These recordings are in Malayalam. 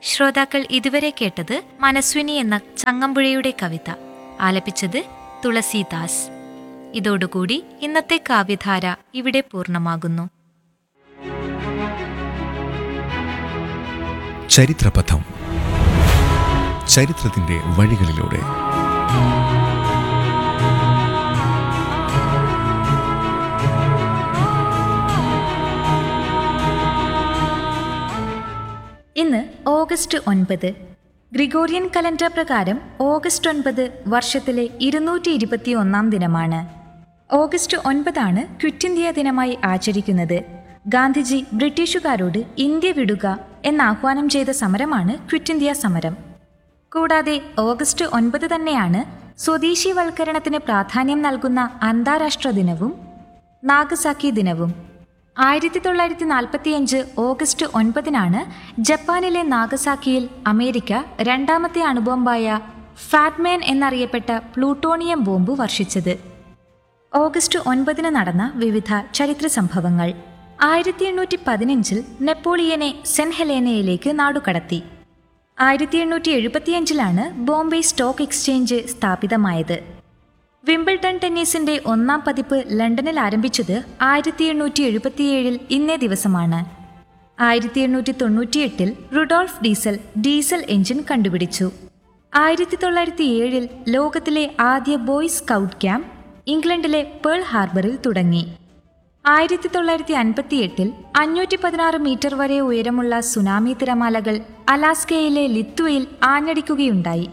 ശ്രോതാക്കൾ ഇതുവരെ കേട്ടത് മനസ്വിനി എന്ന ചങ്ങമ്പുഴയുടെ കവിത ആലപിച്ചത് തുളസീദാസ് ഇതോടുകൂടി ഇന്നത്തെ കാവ്യധാര ഇവിടെ പൂർണ്ണമാകുന്നു ചരിത്രപഥം ചരിത്രത്തിന്റെ വഴികളിലൂടെ ഇന്ന് ഓഗസ്റ്റ് ഒൻപത് ഗ്രിഗോറിയൻ കലണ്ടർ പ്രകാരം ഓഗസ്റ്റ് ഒൻപത് വർഷത്തിലെ ഇരുന്നൂറ്റി ഇരുപത്തി ഒന്നാം ദിനമാണ് ഓഗസ്റ്റ് ഒൻപതാണ് ക്വിറ്റ് ഇന്ത്യ ദിനമായി ആചരിക്കുന്നത് ഗാന്ധിജി ബ്രിട്ടീഷുകാരോട് ഇന്ത്യ വിടുക എന്നാഹ്വാനം ചെയ്ത സമരമാണ് ക്വിറ്റ് ഇന്ത്യ സമരം കൂടാതെ ഓഗസ്റ്റ് ഒൻപത് തന്നെയാണ് സ്വദേശീവൽക്കരണത്തിന് പ്രാധാന്യം നൽകുന്ന അന്താരാഷ്ട്ര ദിനവും നാഗസാക്കി ദിനവും ആയിരത്തി തൊള്ളായിരത്തി നാൽപ്പത്തിയഞ്ച് ഓഗസ്റ്റ് ഒൻപതിനാണ് ജപ്പാനിലെ നാഗസാക്കിയിൽ അമേരിക്ക രണ്ടാമത്തെ അണുബോംബായ ഫാറ്റ്മാൻ എന്നറിയപ്പെട്ട പ്ലൂട്ടോണിയം ബോംബ് വർഷിച്ചത് ഓഗസ്റ്റ് ഒൻപതിന് നടന്ന വിവിധ ചരിത്ര സംഭവങ്ങൾ ആയിരത്തി എണ്ണൂറ്റി പതിനഞ്ചിൽ നെപ്പോളിയനെ സെന്റ് ഹെലേനയിലേക്ക് നാടുകടത്തി ആയിരത്തി എണ്ണൂറ്റി എഴുപത്തിയഞ്ചിലാണ് ബോംബെ സ്റ്റോക്ക് എക്സ്ചേഞ്ച് സ്ഥാപിതമായത് വിംബിൾട്ടൺ ടെന്നീസിന്റെ ഒന്നാം പതിപ്പ് ലണ്ടനിൽ ആരംഭിച്ചത് ആയിരത്തി എണ്ണൂറ്റി എഴുപത്തിയേഴിൽ ഇന്നേ ദിവസമാണ് ആയിരത്തി എണ്ണൂറ്റി തൊണ്ണൂറ്റിയെട്ടിൽ റുഡോൾഫ് ഡീസൽ ഡീസൽ എഞ്ചിൻ കണ്ടുപിടിച്ചു ആയിരത്തി തൊള്ളായിരത്തി ഏഴിൽ ലോകത്തിലെ ആദ്യ ബോയ്സ് സ്കൗട്ട് ക്യാമ്പ് ഇംഗ്ലണ്ടിലെ പേൾ ഹാർബറിൽ തുടങ്ങി ആയിരത്തി തൊള്ളായിരത്തി അൻപത്തിയെട്ടിൽ അഞ്ഞൂറ്റി പതിനാറ് മീറ്റർ വരെ ഉയരമുള്ള സുനാമി തിരമാലകൾ അലാസ്കയിലെ ലിത്വയിൽ ആഞ്ഞടിക്കുകയുണ്ടായി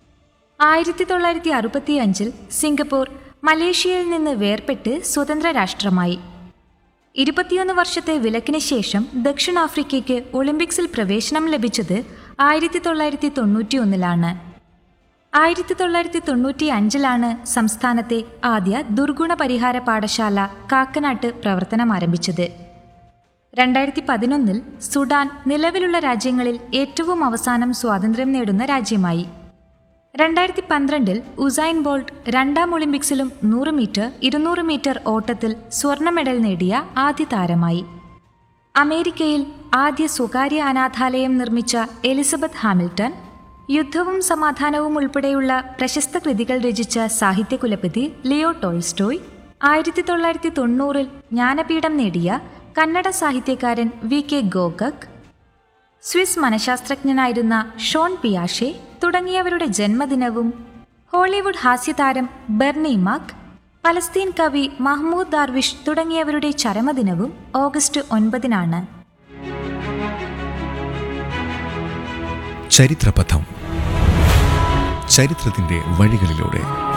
ആയിരത്തി തൊള്ളായിരത്തി അറുപത്തിയഞ്ചിൽ സിംഗപ്പൂർ മലേഷ്യയിൽ നിന്ന് വേർപെട്ട് സ്വതന്ത്ര രാഷ്ട്രമായി ഇരുപത്തിയൊന്ന് വർഷത്തെ വിലക്കിന് ശേഷം ദക്ഷിണാഫ്രിക്കയ്ക്ക് ഒളിമ്പിക്സിൽ പ്രവേശനം ലഭിച്ചത് ആയിരത്തി തൊള്ളായിരത്തി തൊണ്ണൂറ്റിയൊന്നിലാണ് ആയിരത്തി തൊള്ളായിരത്തി തൊണ്ണൂറ്റി അഞ്ചിലാണ് സംസ്ഥാനത്തെ ആദ്യ ദുർഗുണ പരിഹാര പാഠശാല കാക്കനാട്ട് പ്രവർത്തനം ആരംഭിച്ചത് രണ്ടായിരത്തി പതിനൊന്നിൽ സുഡാൻ നിലവിലുള്ള രാജ്യങ്ങളിൽ ഏറ്റവും അവസാനം സ്വാതന്ത്ര്യം നേടുന്ന രാജ്യമായി രണ്ടായിരത്തി പന്ത്രണ്ടിൽ ഉസൈൻ ബോൾട്ട് രണ്ടാം ഒളിമ്പിക്സിലും നൂറ് മീറ്റർ ഇരുന്നൂറ് മീറ്റർ ഓട്ടത്തിൽ സ്വർണ്ണ മെഡൽ നേടിയ ആദ്യ താരമായി അമേരിക്കയിൽ ആദ്യ സ്വകാര്യ അനാഥാലയം നിർമ്മിച്ച എലിസബത്ത് ഹാമിൽട്ടൺ യുദ്ധവും സമാധാനവും ഉൾപ്പെടെയുള്ള പ്രശസ്ത കൃതികൾ രചിച്ച സാഹിത്യകുലപതി ലിയോ ടോൾസ്റ്റോയ് ആയിരത്തി തൊള്ളായിരത്തി തൊണ്ണൂറിൽ ജ്ഞാനപീഠം നേടിയ കന്നഡ സാഹിത്യകാരൻ വി കെ ഗോഗക് സ്വിസ് മനഃശാസ്ത്രജ്ഞനായിരുന്ന ഷോൺ പിയാഷെ തുടങ്ങിയവരുടെ ജന്മദിനവും ഹോളിവുഡ് ഹാസ്യതാരം ബെർണി മാക് പലസ്തീൻ കവി മഹ്മൂദ് ദാർവിഷ് തുടങ്ങിയവരുടെ ചരമദിനവും ഓഗസ്റ്റ് ഒൻപതിനാണ് ചരിത്രപഥം ചരിത്രത്തിന്റെ വഴികളിലൂടെ